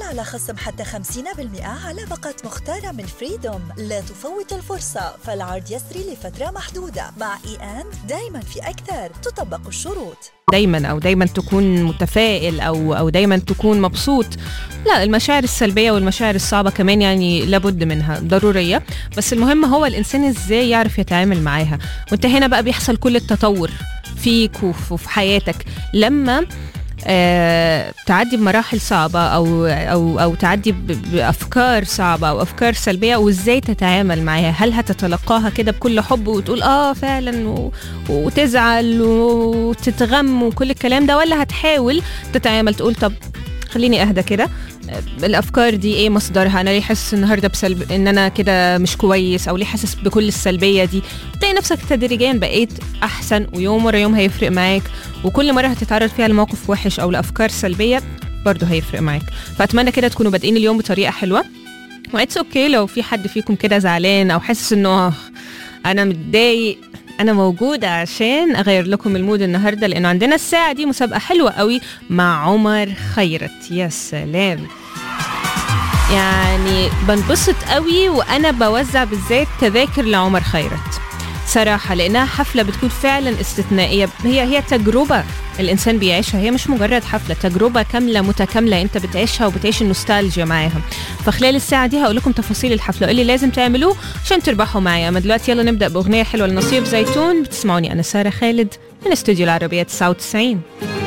على خصم حتى 50% على باقة مختارة من فريدوم لا تفوت الفرصة فالعرض يسري لفترة محدودة مع اي ان دايما في أكثر تطبق الشروط دايما او دايما تكون متفائل او او دايما تكون مبسوط لا المشاعر السلبيه والمشاعر الصعبه كمان يعني لابد منها ضروريه بس المهم هو الانسان ازاي يعرف يتعامل معاها وانت هنا بقى بيحصل كل التطور فيك وف- وفي حياتك لما آه، تعدي بمراحل صعبة أو أو أو تعدي ب- بأفكار صعبة أو أفكار سلبية وإزاي تتعامل معاها هل هتتلقاها كده بكل حب وتقول آه فعلا و- وتزعل وتتغم وكل الكلام ده ولا هتحاول تتعامل تقول طب خليني اهدى كده آه، الافكار دي ايه مصدرها انا ليه حاسس النهارده بسلب ان انا كده مش كويس او ليه حاسس بكل السلبيه دي تلاقي نفسك تدريجيا بقيت احسن ويوم ورا يوم هيفرق معاك وكل مره هتتعرض فيها لموقف وحش او لافكار سلبيه برضه هيفرق معاك فاتمنى كده تكونوا بادئين اليوم بطريقه حلوه واتس اوكي لو في حد فيكم كده زعلان او حاسس انه آه، انا متضايق انا موجوده عشان اغير لكم المود النهارده لانه عندنا الساعه دي مسابقه حلوه قوي مع عمر خيرت يا سلام يعني بنبسط قوي وانا بوزع بالذات تذاكر لعمر خيرت صراحة لأنها حفلة بتكون فعلا استثنائية هي هي تجربة الإنسان بيعيشها هي مش مجرد حفلة تجربة كاملة متكاملة أنت بتعيشها وبتعيش النوستالجيا معاها فخلال الساعة دي هقول لكم تفاصيل الحفلة إيه اللي لازم تعملوه عشان تربحوا معايا أما دلوقتي يلا نبدأ بأغنية حلوة لنصيب زيتون بتسمعوني أنا سارة خالد من استوديو العربية 99